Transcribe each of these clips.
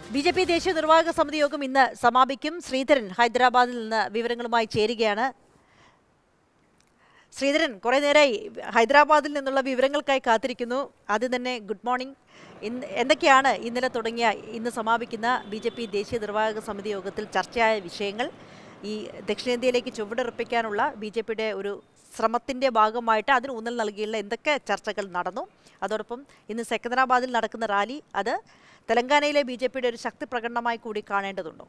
B J P ദേശീയ നിർവാഹക സമിതി യോഗം ഇന്ന് സമാപിക്കും ശ്രീധരൻ ഹൈദരാബാദിൽ നിന്ന് വിവരങ്ങളുമായി ചേരുകയാണ് ശ്രീധരൻ കുറെ നേരമായി ഹൈദരാബാദിൽ നിന്നുള്ള വിവരങ്ങൾക്കായി കാത്തിരിക്കുന്നു ആദ്യം തന്നെ ഗുഡ് മോർണിംഗ് ഇന്ന് എന്തൊക്കെയാണ് ഇന്നലെ തുടങ്ങിയ ഇന്ന് സമാപിക്കുന്ന ബി ജെ പി ദേശീയ നിർവാഹക സമിതി യോഗത്തിൽ ചർച്ചയായ വിഷയങ്ങൾ ഈ ദക്ഷിണേന്ത്യയിലേക്ക് ചുവടുറപ്പിക്കാനുള്ള ബി ജെ പിയുടെ ഒരു ശ്രമത്തിൻ്റെ ഭാഗമായിട്ട് അതിന് ഊന്നൽ നൽകിയുള്ള എന്തൊക്കെ ചർച്ചകൾ നടന്നു അതോടൊപ്പം ഇന്ന് സെക്കന്ദരാബാദിൽ നടക്കുന്ന റാലി അത് തെലങ്കാനയിലെ ബി ജെ പിയുടെ ഒരു ശക്തി പ്രകടനമായി കൂടി കാണേണ്ടതുണ്ടോ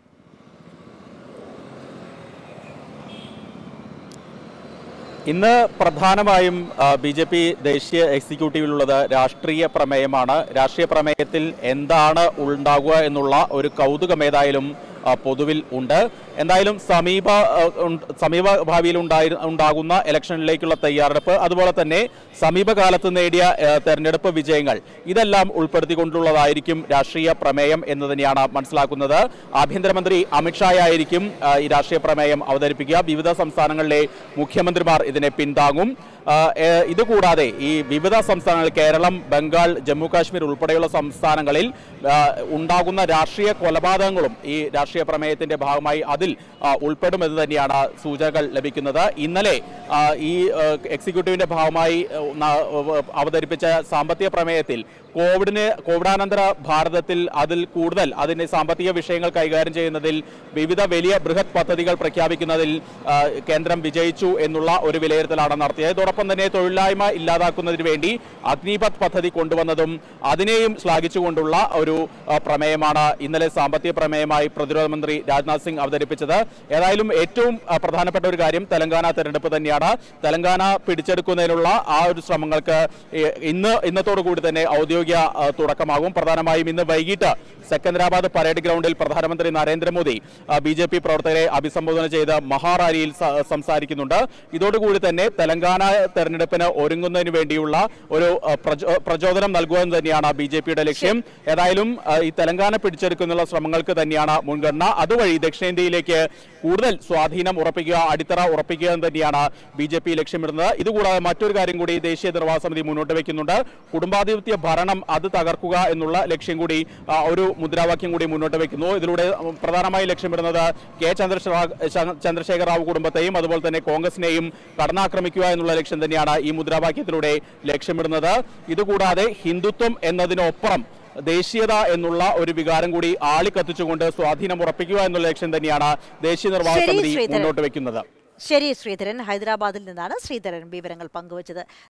ഇന്ന് പ്രധാനമായും ബി ജെ പി ദേശീയ എക്സിക്യൂട്ടീവിലുള്ളത് രാഷ്ട്രീയ പ്രമേയമാണ് രാഷ്ട്രീയ പ്രമേയത്തിൽ എന്താണ് ഉണ്ടാകുക എന്നുള്ള ഒരു കൗതുകം ഏതായാലും ആ, പൊതുവിൽ ഉണ്ട് എന്തായാലും സമീപ ആ, ഉൺ- സമീപ ഭാവിയിൽ ഉണ്ടായി ഉണ്ടാകുന്ന ഇലക്ഷനിലേക്കുള്ള തയ്യാറെടുപ്പ് അതുപോലെ തന്നെ സമീപകാലത്ത് നേടിയ ആ, തെരഞ്ഞെടുപ്പ് വിജയങ്ങൾ ഇതെല്ലാം ഉൾപ്പെടുത്തിക്കൊണ്ടുള്ളതായിരിക്കും രാഷ്ട്രീയ പ്രമേയം എന്ന് തന്നെയാണ് മനസ്സിലാക്കുന്നത് ആഭ്യന്തരമന്ത്രി അമിത്ഷായായിരിക്കും ആ, ഈ രാഷ്ട്രീയ പ്രമേയം അവതരിപ്പിക്കുക വിവിധ സംസ്ഥാനങ്ങളിലെ മുഖ്യമന്ത്രിമാർ ഇതിനെ പിന്താങ്ങും ആ, ഏ, ഇതുകൂടാതെ ഈ വിവിധ സംസ്ഥാനങ്ങൾ കേരളം ബംഗാൾ ജമ്മു കാശ്മീർ ഉൾപ്പെടെയുള്ള സംസ്ഥാനങ്ങളിൽ ആ, ഉണ്ടാകുന്ന രാഷ്ട്രീയ കൊലപാതകങ്ങളും ഈ രാഷ്ട്രീയ പ്രമേയത്തിന്റെ ഭാഗമായി അതിൽ ആ, ഉൾപ്പെടുമെന്ന് തന്നെയാണ് സൂചനകൾ ലഭിക്കുന്നത് ഇന്നലെ ആ, ഈ ആ, എക്സിക്യൂട്ടീവിന്റെ ഭാഗമായി ആ, ന- അവതരിപ്പിച്ച സാമ്പത്തിക പ്രമേയത്തിൽ കോവിഡിന് കോവിഡാനന്തര ഭാരതത്തിൽ അതിൽ കൂടുതൽ അതിന്റെ സാമ്പത്തിക വിഷയങ്ങൾ കൈകാര്യം ചെയ്യുന്നതിൽ വിവിധ വലിയ ബൃഹത് പദ്ധതികൾ പ്രഖ്യാപിക്കുന്നതിൽ ആ, കേന്ദ്രം വിജയിച്ചു എന്നുള്ള ഒരു വിലയിരുത്തലാണ് നടത്തിയത് ഇതോടൊപ്പം തന്നെ തൊഴിലില്ലായ്മ ഇല്ലാതാക്കുന്നതിന് വേണ്ടി അഗ്നിപത് പദ്ധതി കൊണ്ടുവന്നതും അതിനെയും ശ്ലാഘിച്ചുകൊണ്ടുള്ള ഒരു ആ, പ്രമേയമാണ് ഇന്നലെ സാമ്പത്തിക പ്രമേയമായി പ്രതിരോധ മന്ത്രി രാജ്നാഥ് സിംഗ് അവതരിപ്പിച്ചത് ഏതായാലും ഏറ്റവും ആ, പ്രധാനപ്പെട്ട ഒരു കാര്യം തെലങ്കാന തെരഞ്ഞെടുപ്പ് തന്നെയാണ് തെലങ്കാന പിടിച്ചെടുക്കുന്നതിനുള്ള ആ ഒരു ശ്രമങ്ങൾക്ക് ഈ- ഇന്ന് ഇന്നത്തോടു കൂടി തന്നെ ഔദ്യോഗിക ആ, തുടക്കമാകും പ്രധാനമായും ഇന്ന് വൈകിട്ട് സെക്കന്ദരാബാദ് പരേഡ് ഗ്രൗണ്ടിൽ പ്രധാനമന്ത്രി നരേന്ദ്രമോദി ബി ജെ പി പ്രവർത്തകരെ അഭിസംബോധന ചെയ്ത് മഹാറാലിയിൽ സ- സംസാരിക്കുന്നുണ്ട് ഇതോടുകൂടി തന്നെ തെലങ്കാന തെരഞ്ഞെടുപ്പിന് ഒരുങ്ങുന്നതിന് വേണ്ടിയുള്ള ഒരു ആ, പ്രചോ- പ്രചോദനം നൽകുക എന്ന് തന്നെയാണ് ബി ജെ പിയുടെ ലക്ഷ്യം ഏതായാലും ആ, ഈ തെലങ്കാന പിടിച്ചെടുക്കുന്നുള്ള ശ്രമങ്ങൾക്ക് തന്നെയാണ് മുൻഗണന അതുവഴി ദക്ഷിണേന്ത്യയിലേക്ക് കൂടുതൽ സ്വാധീനം ഉറപ്പിക്കുക അടിത്തറ ഉറപ്പിക്കുക എന്ന് തന്നെയാണ് ബി ജെ പി ലക്ഷ്യമിടുന്നത് ഇതുകൂടാതെ മറ്റൊരു കാര്യം കൂടി ദേശീയ നിർവാഹക സമിതി മുന്നോട്ട് വെക്കുന്നുണ്ട് കുടുംബാധിപത്യ ഭരണം അത് തകർക്കുക എന്നുള്ള ലക്ഷ്യം കൂടി ആ, ഒരു മുദ്രാവാക്യം കൂടി മുന്നോട്ട് വെക്കുന്നു ഇതിലൂടെ ഉം, പ്രധാനമായും ലക്ഷ്യമിടുന്നത് കെ ചന്ദ്രശേഖര ചന്ദ്രശേഖര റാവു കുടുംബത്തെയും അതുപോലെ തന്നെ കോൺഗ്രസിനെയും കടന്നാക്രമിക്കുക എന്നുള്ള ലക്ഷ്യം തന്നെയാണ് ഈ മുദ്രാവാക്യത്തിലൂടെ ലക്ഷ്യമിടുന്നത് ഇതുകൂടാതെ ഹിന്ദുത്വം എന്നതിനൊപ്പം ദേശീയത എന്നുള്ള ഒരു വികാരം കൂടി ആളിക്കത്തിച്ചുകൊണ്ട് സ്വാധീനം ഉറപ്പിക്കുക എന്നുള്ള ലക്ഷ്യം തന്നെയാണ് ദേശീയ നിർവാഹക ശരി, സമിതി ശ്രീധരൻ. മുന്നോട്ട് വെക്കുന്നത് ശരി ശ്രീധരൻ ഹൈദരാബാദിൽ നിന്നാണ് ശ്രീധരൻ വിവരങ്ങൾ പങ്കുവച്ചത്